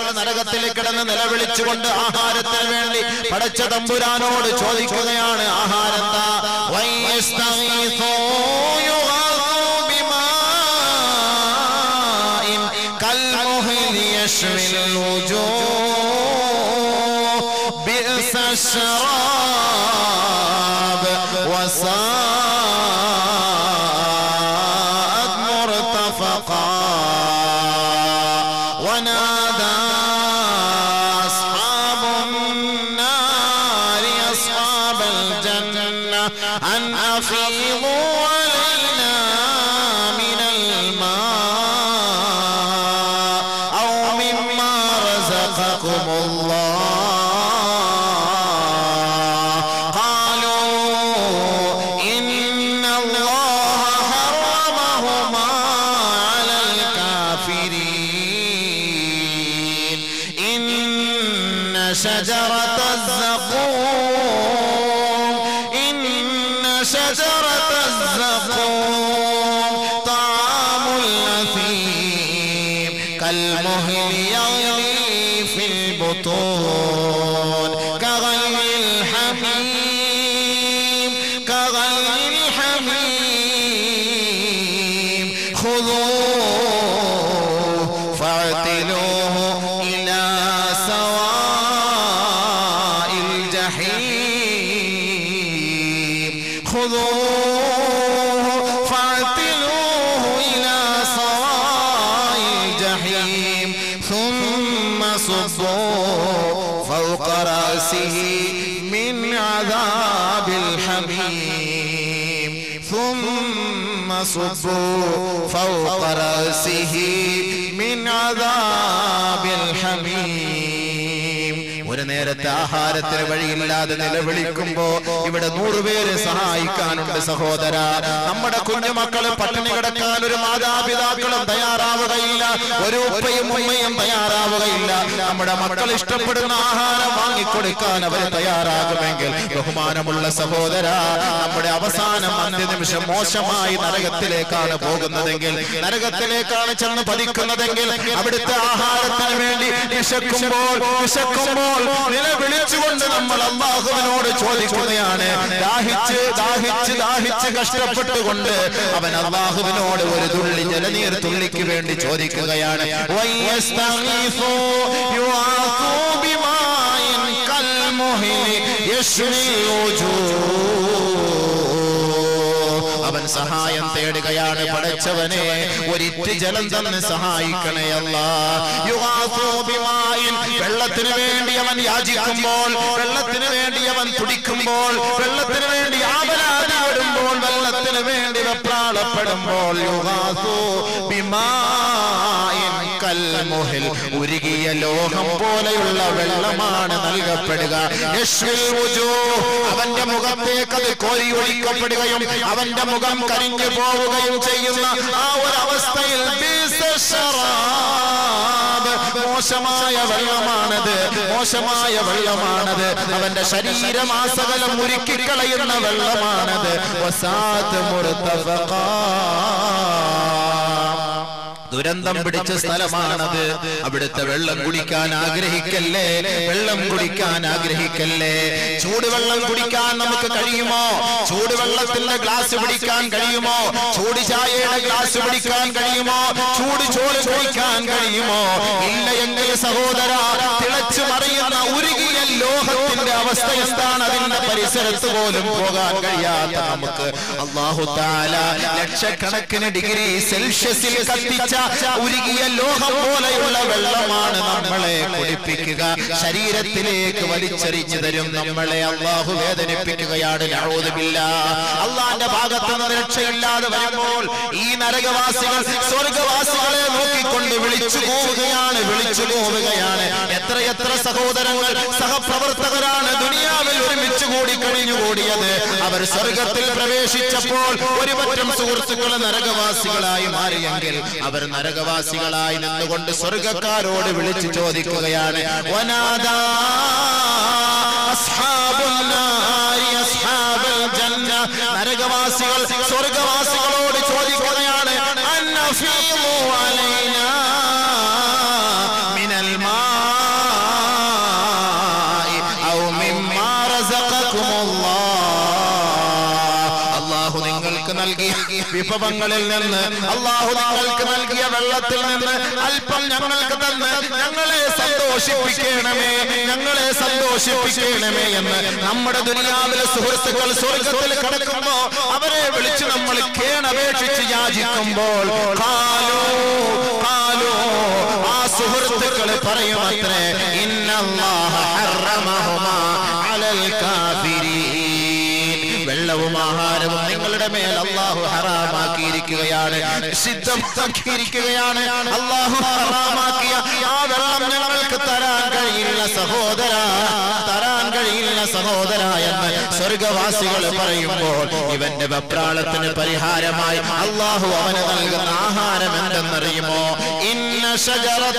നരകത്തിൽ കിടന്ന് നിലവിളിച്ചുകൊണ്ട് ആഹാരത്തിന് വേണ്ടി പടച്ച തമ്പുരാനോട് ചോദിക്കുകയാണ് ആഹാരം എന്താ വൈസ്തഗീഥൂ യുഗാഥൂ ബിമാഇൻ കൽമുഹ്ലി യശ്വിൽ വുജൂഹ് ബിഅസ الشراب وساءت مرتفقا ونادى أصحاب النار أصحاب الجنة أن أفيضوا علينا من الماء أو مما رزقكم الله قالوا إن الله حرمهما على الكافرين إن شجرة الزقوم إن شجرة الزقوم طعام الأثيم كالمهل يغلي في البطون كغلي الحميم كغلي الحميم خذوه فاعتلوه إلى سواء الجحيم خذوه فاعتلوه إلى سواء الجحيم ثم صبوا فوق رأسه من عذاب الحميم ثم صبوا فوق رأسه من عذاب الحميم ഒരു നേരത്തെ ആഹാരത്തിന് വഴിയില്ലാതെ നിലവിളിക്കുമ്പോ ഇവിടെ നൂറുപേരെ സഹായിക്കാനുണ്ട് സഹോദര നമ്മുടെ കുഞ്ഞുമക്കള് പട്ടിണി കിടക്കാൻ ഒരു മാതാപിതാക്കളും തയ്യാറാവുകയില്ല ഒരു ഉപ്പയും ഉമ്മയും തയ്യാറാവുകയില്ല നമ്മുടെ മക്കൾ ഇഷ്ടപ്പെടുന്ന ആഹാരം വാങ്ങിക്കൊടുക്കാൻ അവർ തയ്യാറാകുമെങ്കിൽ ബഹുമാനമുള്ള സഹോദര നമ്മുടെ അവസാനം അന്ത്യനിമിഷം മോശമായി നരകത്തിലേക്കാണ് പോകുന്നതെങ്കിൽ നരകത്തിലേക്കാണ് ചെന്ന് പതിക്കുന്നതെങ്കിൽ അവിടുത്തെ ആഹാരത്തിന് വേണ്ടി വിശക്കുമ്പോൾ വിശക്കുമ്പോൾ നിലവിളിച്ചുകൊണ്ട് നമ്മൾ അള്ളാഹുവിനോട് ചോദിക്കുകയാണ് ദാഹിച്ച് ദാഹിച്ച് ദാഹിച്ച് കഷ്ടപ്പെട്ടുകൊണ്ട് അവൻ അള്ളാഹുവിനോട് ഒരു തുള്ളി ജലനീർ തുള്ളിക്ക് വേണ്ടി ചോദിക്കുകയാണ് വയ്യസ്തഗീഥൂ യുആഖൂ ബിമാഇൻ കൽമുഹ്ലി യശ്വി വജൂഹ് അവൻ സഹായം തേടുകയാണ് പടച്ചവനെ ഒരിറ്റ് ജലം തന്ന് സഹായിക്കണേ അല്ല വെള്ളത്തിന് വേണ്ടി അവൻ യാചിക്കുമ്പോൾ വെള്ളത്തിന് വേണ്ടി അവൻ തുടിക്കുമ്പോൾ വെള്ളത്തിന് വേണ്ടി ആപരാധിപ്പെടുമ്പോൾ വെള്ളത്തിന് വേണ്ടി വെപ്രാളപ്പെടുമ്പോൾ യുഗാസു ബിമായിൻ കൽമുഹിൽ ഉരുകിയ ലോഹം പോലെയുള്ള വെള്ളമാണ് നൽകപ്പെടുക യശ്വിൽ വുജൂഹ്. അവന്റെ മുഖത്തേക്ക് അത് കോരി ഒഴിക്കപ്പെടുകയും അവന്റെ മുഖം കരിഞ്ഞു പോവുകയും ചെയ്യുന്ന ആ ഒരു അവസ്ഥയിൽ ബിസ ശറാബ്. മോശമായ വെള്ളമാണത് മോശമായ വെള്ളമാണത് അവന്റെ ശരീരമാസകലം ഉരുക്കിക്കളയുന്ന വെള്ളമാണത് വസാത്ത് മുർത്തഫഖാ. ദുരന്തം പിടിച്ച സ്ഥലമാണത് അവിടുത്തെ വെള്ളം കുടിക്കാൻ ആഗ്രഹിക്കല്ലേ വെള്ളം കുടിക്കാൻ ആഗ്രഹിക്കല്ലേ ചൂടുവെള്ളം കുടിക്കാൻ നമുക്ക് കഴിയുമോ ചൂടുവെള്ളത്തിന്റെ ഗ്ലാസ് പിടിക്കാൻ കഴിയുമോ ചൂട് ചായയുടെ ഗ്ലാസ് പിടിക്കാൻ കഴിയുമോ ചൂട് ചോറ് കുടിക്കാൻ കഴിയുമോ ഇല്ല എങ്കിൽ സഹോദര തിളച്ചു മറിയുന്ന ഉരുകിയ ലോഹത്തിന്റെ അവസ്ഥ എന്താണ് അതിന്റെ പരിസരത്ത് പോലും പോകാൻ കഴിയാത്ത നമുക്ക് അള്ളാഹു താല ലക്ഷക്കണക്കിന് ഡിഗ്രി സെൽഷ്യസിൽ കത്തിച്ച ഉരുകിയ ലോഹം പോലെയുള്ള വെള്ളമാണ് നമ്മളെ കുടിപ്പിക്കുക ശരീരത്തിലേക്ക് വലിച്ചെറിഞ്ഞു തരും നമ്മളെ അള്ളാഹു വേദനിപ്പിക്കുകയാണ് നഊദുബില്ല. അള്ളാന്റെ ഭാഗത്ത് നിന്ന് രക്ഷയില്ലാതെ വരുമ്പോൾ ഈ നരകവാസികൾ സ്വർഗവാസികളെ നോക്കിക്കൊണ്ട് വിളിച്ചു പോവുകയാണ് വിളിച്ചു പോവുകയാണ് എത്രയെത്ര സഹോദരങ്ങൾ സഹപ്രവർത്തകരാണ് ദുനിയാവിൽ ഒരുമിച്ച് കൂടി കഴിഞ്ഞുകൂടിയത് അവർ സ്വർഗത്തിൽ പ്രവേശിച്ചപ്പോൾ ഒരു പറ്റം സുഹൃത്തുക്കൾ നരകവാസികളായി മാറിയെങ്കിൽ അവർ നരകവാസികളായി നിന്നുകൊണ്ട് സ്വർഗക്കാരോട് വിളിച്ചു ചോദിക്കുകയാണ് വനാദാ അസ്ഹാബുൻ നാരി അസ്ഹാബൽ ജന്ന. നരകവാസികൾ സ്വർഗവാസികളോട് ചോദിക്കുകയാണ് അന്നഫീമു അലൈനാ മിനൽ മാ നൽകിയ വിഭവങ്ങളിൽ നിന്ന് അള്ളാഹു നിങ്ങൾക്ക് നൽകിയ വെള്ളത്തിൽ നിന്ന് അല്പം ഞങ്ങൾക്ക് തന്ന് ഞങ്ങളെ സന്തോഷിപ്പിക്കണമേ ഞങ്ങളെ സന്തോഷിപ്പിക്കണമേ എന്ന് നമ്മുടെ ദുനിയാവിലെ സുഹൃത്തുക്കൾ സ്വർഗത്തിൽ കിടക്കുമ്പോ അവരെ വിളിച്ച് നമ്മൾ കേണപേക്ഷിച്ച് യാചിക്കുമ്പോൾ കാലോ കാലോ ആ സുഹൃത്തുക്കൾ പറയും അത്രേ ഇന്നല്ലാഹ ഹറമഹുമാ അലൽ കാഫിരീൻ വെള്ളവും ആഹാരവും നിങ്ങളുടെ മേൽ അള്ളാഹു ഹറാമാക്കിയിരിക്കുകയാണ് സിദ്ധമാക്കിയിരിക്കുകയാണ് അള്ളാഹു ഹറാമാക്കിയ ആ വെള്ളം ഞങ്ങൾക്ക് തരാൻ കഴിയില്ല സഹോദര തരാൻ കഴിയില്ല സഹോദര എന്ന് സ്വർഗവാസികൾ പറയുമ്പോൾ ഇവന്റെ വെപ്രാളത്തിന് പരിഹാരമായി അള്ളാഹു അവന് നൽകുന്ന ആഹാരം എന്തെന്നറിയുമോ ഇന്ന ഷജറത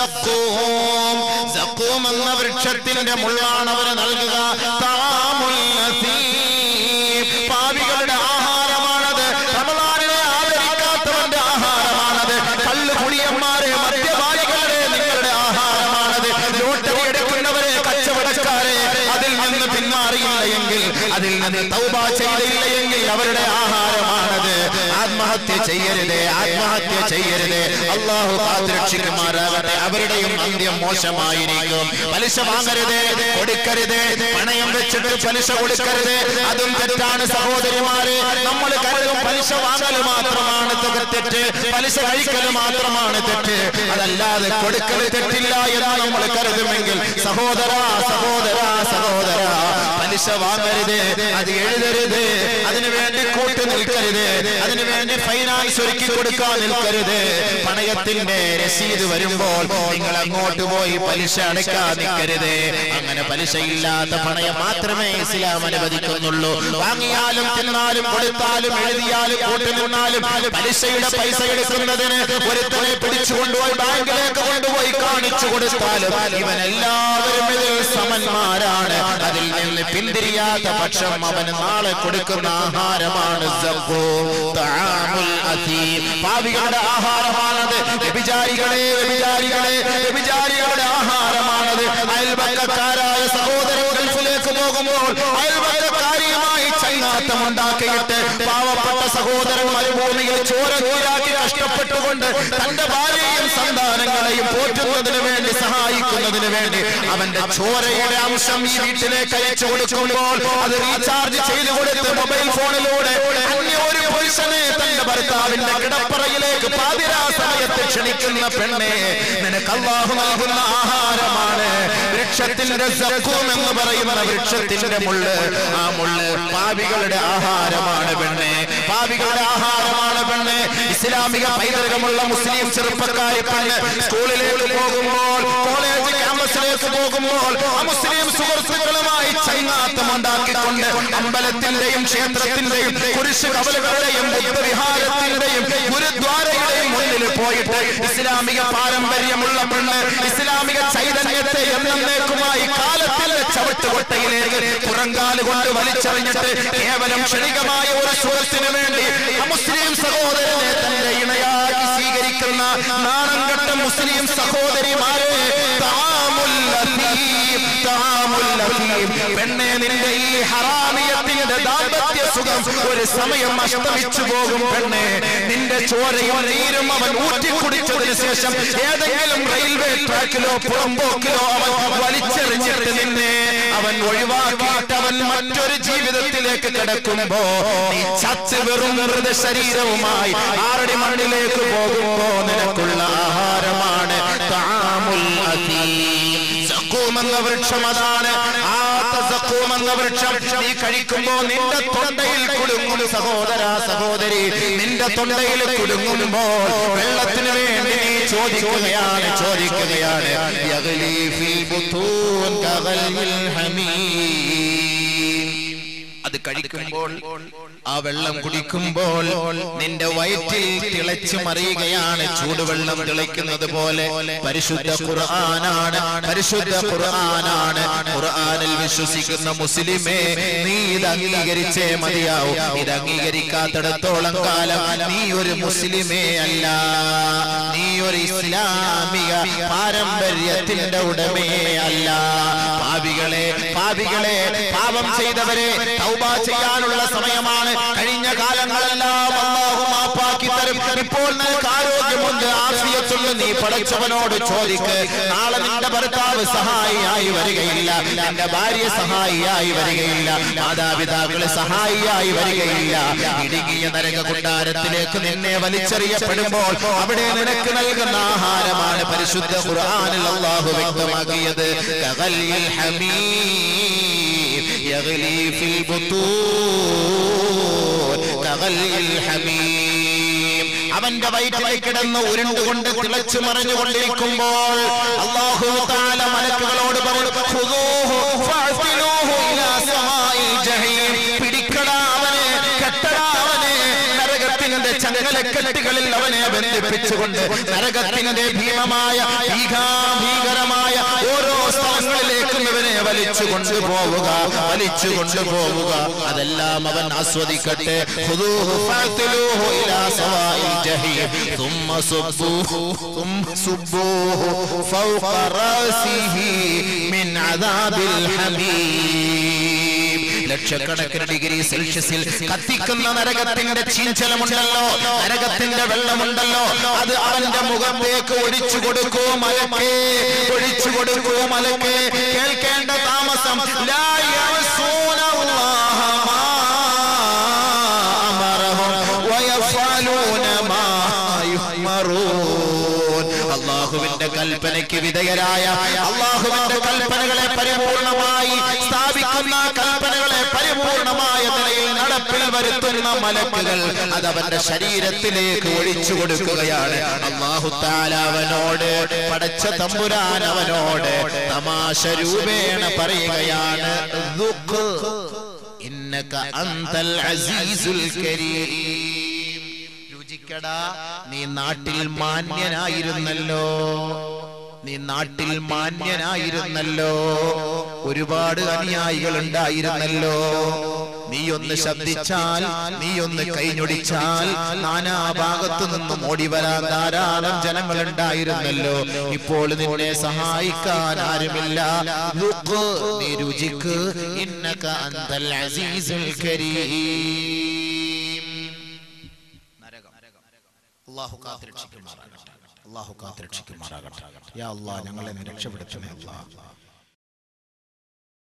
സഖൂം സഖൂം എന്ന വൃക്ഷത്തിന്റെ മുള്ളാണ് അവന് നൽകുക താമുൽ നസീം. പാപികളുടെ ആഹാരമാണത് റമളാനിനെ ആദരിക്കാത്തവന്റെ ആഹാരമാണത് കള്ളു കുടിയന്മാരെ മദ്യപാനികളുടെ നിങ്ങളുടെ ആഹാരമാണത് ലോട്ടറി എടുക്കുന്നവരെ കച്ചവടക്കാരെ അതിൽ നിന്ന് പിന്മാറിയില്ല എങ്കിൽ അതിൽ നിന്ന് തൗബ ചെയ്തില്ല എങ്കിൽ അവരുടെ ആഹാരമാണത് ആത്മഹത്യ ചെയ്യരുതേ ആത്മഹത്യ ചെയ്യരുതേ അള്ളാഹു കാത്തുരക്ഷിക്കുമാറാകട്ടെ അവരുടെയും അന്ത്യം മോശമായിരിക്കും പലിശ വാങ്ങരുതേ കൊടുക്കരുതേ പണയം വെച്ചിട്ട് പലിശ കൊടുക്കരുത് അതും തെറ്റാണ് സഹോദരിമാരെ നമ്മൾ കരുതും പലിശ വാങ്ങൽ മാത്രമാണ് തുക തെറ്റ് പലിശ കഴിക്കൽ മാത്രമാണ് തെറ്റ് അതല്ലാതെ കൊടുക്കൽ തെറ്റില്ല എന്ന് നമ്മൾ കരുതുമെങ്കിൽ സഹോദര സഹോദര സഹോദര പലിശ വാങ്ങരുത് അത് എഴുതരുത് അതിനു വേണ്ടി കൂട്ടു നിൽക്കരുത് അതിനു വേണ്ടി ഫൈനാൻസ് ഒരുക്കി കൊടുക്കാൻ നിൽക്കരുത് പണയത്തിന്റെ രസീത് വരുമ്പോൾ നിങ്ങൾ അങ്ങോട്ട് പോയി പലിശ അടയ്ക്കാൻ നിൽക്കരുത് അങ്ങനെ പലിശയില്ലാത്ത പണയം മാത്രമേ ഇസ്ലാം അനുവദിക്കുന്നുള്ളൂ വാങ്ങിയാലും തിന്നാലും കൊടുത്താലും എഴുതിയാലും കൂട്ടി നിന്നാലും പലിശയുടെ പൈസ എടുക്കുന്നതിന് ഒരുത്തനെ പിടിച്ചു കൊണ്ടുപോയി ബാങ്കിലേക്ക് കൊണ്ടുപോയി കാണിച്ചു കൊടുത്താലും ഇവൻ എല്ലാവരും ഇതിൽ സമന്മാരാണ് അതിൽ നിന്ന് പിന്തിരിയാത്ത പക്ഷം അവന് നാളെ കൊടുക്കുന്ന ആഹാരമാണ് സബ്ബു, തആമുൽ അസീം. പാപികളുടെ ആഹാരമാണത് വ്യഭിചാരികളെ വ്യഭിചാരികളെ വ്യഭിചാരികളുടെ ആഹാരമാണത് അയൽപക്കക്കാരായ സഹോദരൻ ഗൾഫിലേക്ക് പോകുമ്പോൾ അയൽപക്കക്കാരിയുമായി ചൈനാത്തം ഉണ്ടാക്കിയിട്ട് പാവപ്പെട്ട സഹോദരൻ മരുഭൂമിയിൽ ചോര നീരാക്കി കഷ്ടപ്പെട്ടുകൊണ്ട് തന്റെ ഭാര്യയും സന്താനങ്ങളെയും പോറ്റുന്നതിന് വേണ്ടി സഹായിക്കുന്നതിന് വേണ്ടി അവന്റെ ചോരയുടെ അംശം ഈ വീട്ടിലേക്ക് അയച്ചു കൊടുക്കുമ്പോൾ അത് റീചാർജ് ചെയ്തു കൊടുത്ത് മൊബൈൽ ഫോണിലൂടെ അന്യ ഒരു പുരുഷനെ തന്റെ ഭർത്താവിന്റെ കിടപ്പറയിലേക്ക് പാതിരാ സമയത്ത് ക്ഷണിക്കുന്ന പെണ്ണെ നിനക്ക് അള്ളാഹു നൽകുന്ന ആഹാരമാണ് വൃക്ഷത്തിന്റെ സഖൂം എന്ന് പറയുന്ന വൃക്ഷത്തിന്റെ മുള്ള് ആ മുള്ള് പാപികളുടെ ആഹാരമാണ് പെണ്ണെ പാപികളുടെ ആഹാരമാണ് പെണ്ണ് ഇസ്ലാമിക പൈതൃകമുള്ള മുസ്ലിം ചെറുപ്പക്കാരി പെണ്ണ് സ്കൂളിലേക്ക് പോകുമ്പോൾ കോളേജ് ക്യാമ്പസിലേക്ക് പോകുമ്പോൾ ആ മുസ്ലിം സുഹൃത്തുക്കളുമായി ചൈനാത്തം ഉണ്ടാക്കിക്കൊണ്ട് അമ്പലത്തിന്റെയും ക്ഷേത്രത്തിന്റെയും കുരിശ് കവലുകളുടെയും ബുദ്ധവിഹാരത്തിന്റെയും ഗുരുദ്വാരയുടെയും മുന്നിൽ പോയിട്ട് ഇസ്ലാമിക പാരമ്പര്യമുള്ള പെണ്ണ് ഇസ്ലാമിക ചൈതന്യത്തെ എന്നേക്കുമായി കാലത്തിന്റെ ചവിട്ടുകൊട്ടയിലേക്ക് പുറങ്കാല് കൊണ്ട് വലിച്ചെറിഞ്ഞിട്ട് കേവലം ക്ഷണികമായ ഒരു സുഹൃത്തിന് വേണ്ടി ആ മുസ്ലിം സഹോദരനെ തന്റെ ഇണയാക്കി സ്വീകരിക്കുന്ന നാണം കെട്ട മുസ്ലിം സഹോദരിമാരെ താമുൽ ലത്തീം, താമുൽ ലത്തീം. പെണ്ണെ നിന്റെ ഈ ഹറാമിയത്തിന്റെ ദാമ്പത്യ സുഖം ഒരു സമയം അസ്തമിച്ചു പോകും പെണ്ണെ നിന്റെ ചോരയും നീരും അവൻ ഊറ്റിക്കുടിച്ചതിന് ശേഷം ഏതെങ്കിലും റെയിൽവേ ട്രാക്കിലോ പുറമ്പോക്കിലോ അവൻ വലിച്ചെറിഞ്ഞിട്ട് നിന്നെ അവൻ ഒഴിവാക്കിയിട്ട് അവൻ മറ്റൊരു ജീവിതത്തിലേക്ക് കിടക്കുമ്പോ നീ ചത്ത് വെറും വെറുതെ ശരീരവുമായി ആറടി മണ്ണിലേക്ക് പോകുമ്പോ നിനക്കുള്ള ആഹാരമാണ് താമുൽ അസീം. സഖൂം എന്ന വൃക്ഷം അതാണ് ആ സഖൂം എന്ന വൃക്ഷം നീ കഴിക്കുമ്പോ നിന്റെ തൊണ്ടയിൽ കുടുങ്ങും സഹോദര സഹോദരി നിന്റെ തൊണ്ടയിൽ കുടുങ്ങുമ്പോൾ വെള്ളത്തിന് വേണ്ടി നീ ചോദിക്കുകയാണ് ചോദിക്കുകയാണ് യഗ്ലി ഫിൽ ബുത്തൂൻ കഗൽമിൽ ഹമീം അത് കഴിക്കുമ്പോൾ ആ വെള്ളം കുടിക്കുമ്പോൾ നിന്റെ വയറ്റിൽ തിളച്ചു മറിയുകയാണ് ചൂടുവെള്ളം തിളയ്ക്കുന്നത് പോലെ പരിശുദ്ധ ഖുർആനാണ് പരിശുദ്ധ ഖുർആനാണ് ഖുർആനിൽ വിശ്വസിക്കുന്ന മുസ്ലിമേ നീ ഇത് അംഗീകരിച്ചേ മതിയാവും ഇത് അംഗീകരിക്കാത്തിടത്തോളം കാലം നീ ഒരു മുസ്ലിമേ അല്ല നീ ഒരു ഇസ്ലാമിക പാരമ്പര്യത്തിന്റെ ഉടമേ അല്ല പാപികളെ പാപികളെ പാപം ചെയ്തവരെ തൗബ ചെയ്യാനുള്ള സമയമാണ് കഴിഞ്ഞ കാലങ്ങളെല്ലാം അള്ളാഹു മാപ്പാക്കി തരും ഇപ്പോൾ നിനക്ക് ആരോഗ്യമുണ്ട് ആഫിയത്തുണ്ട് നീ പടച്ചവനോട് ചോദിക്ക് നാളെ നിന്റെ ഭർത്താവ് സഹായിയായി വരികയില്ല നിന്റെ ഭാര്യ സഹായിയായി വരികയില്ല മാതാപിതാക്കള് സഹായിയായി വരികയില്ല ഇടുങ്ങിയ നരക കൊട്ടാരത്തിലേക്ക് നിന്നെ വലിച്ചെറിയപ്പെടുമ്പോൾ അവിടെ നിനക്ക് നൽകുന്ന ആഹാരമാണ് പരിശുദ്ധ ഖുർആനിൽ അള്ളാഹു വ്യക്തമാക്കിയത് കഗലിൽ ഹമീം യഗ്ലി ഫിൽ ബുത്തൂൻ കഗലിൽ ഹമീം അവന്റെ വയറ്റിൽ കിടന്ന് ഉരുണ്ടുകൊണ്ട് തിളച്ചു മറിഞ്ഞുകൊണ്ടിരിക്കുമ്പോൾ അള്ളാഹു താല മലക്കുകളോട് പറഞ്ഞു "ഖുദൂഹു ഫഅ്തിലൂഹു ഇലാ സമാഇൽ ജഹീം." പിടിക്കടാ അവനെ കെട്ടടാ അവനെ നരകത്തിന്റെ ചങ്ങലക്കെട്ടുകളിൽ അവനെ ബന്ധിപ്പിച്ചുകൊണ്ട് നരകത്തിന്റെ ഭീമമായ ഭീകാഭീകരമായ ഓരോ സ്ഥലങ്ങളിലേക്കും ഇവനെ വലിച്ചു കൊണ്ടുപോവുക വലിച്ചു കൊണ്ടുപോവുക അതെല്ലാം അവൻ ആസ്വദിക്കട്ടെ ഖുദൂഹു ഫഅ്തിലൂഹു ഇലാ സവാഇൽ ജഹീം ثم صبوه ثم صبوه فوق رأسه من عذاب الحميم ലക്ഷക്കണക്കിന് ഡിഗ്രി സെൽഷ്യസിൽ കത്തിക്കുന്ന നരകത്തിന്റെ ചീഞ്ചലമുണ്ടല്ലോ നരകത്തിന്റെ വെള്ളമുണ്ടല്ലോ അത് അവന്റെ മുഖത്തേക്ക് ഒഴിച്ചു കൊടുക്കൂ മലക്കേ ഒഴിച്ചു കൊടുക്കൂ മലക്കേ കേൾക്കേണ്ട താമസം ലാ യഅസൂന അല്ലാഹ മാ അമറഹും വയഫ്അലൂന മാ യുഹ്മറൂൻ അള്ളാഹുവിന്റെ കൽപ്പനയ്ക്ക് വിധേയരായ അള്ളാഹുവിന്റെ കൽപ്പനകളെ പരിപൂർണമായി സ്ഥാപിക്കുന്ന കൽപ്പനകളെ പരിപൂർണമായ നിലയിൽ നടപ്പിൽ വരുത്തുന്ന മലക്കുകൾ അത് അവന്റെ ശരീരത്തിലേക്ക് ഒഴിച്ചു കൊടുക്കുകയാണ് അള്ളാഹു അവനോട് പടച്ച തമ്പുരാൻ അവനോട് തമാശ രൂപേണ പറയുകയാണ് ദുഃഖ് ഇന്നക അന്തൽ അസീസുൽ കരീം രുചിക്കടാ നീ നാട്ടിൽ മാന്യനായിരുന്നല്ലോ നീ നാട്ടിൽ മാന്യനായിരുന്നല്ലോ ഒരുപാട് അനുയായികൾ ഉണ്ടായിരുന്നല്ലോ നീ ഒന്ന് ശബ്ദിച്ചാൽ നീ ഒന്ന് കൈഞ്ഞൊടിച്ചാൽ നാനാഭാഗത്തു നിന്നും ഓടി വരാൻ ധാരാളം ജനങ്ങൾ ഉണ്ടായിരുന്നല്ലോ ഇപ്പോൾ നിന്നെ സഹായിക്കാൻ ആരുമില്ല ലുക്ക്, നീ രുചിക്ക് ഇന്നക അന്തൽ അസീസുൽ കരീം നരകം അള്ളാഹു കാത്തിരക്ഷിക്കുമാറാകട്ടെ അള്ളാഹു കാത്തിരക്ഷിക്കുമാറാകട്ടെ യാ അള്ളാഹ് ഞങ്ങളെ നീ രക്ഷപ്പെടുത്തണേ അള്ളാഹ്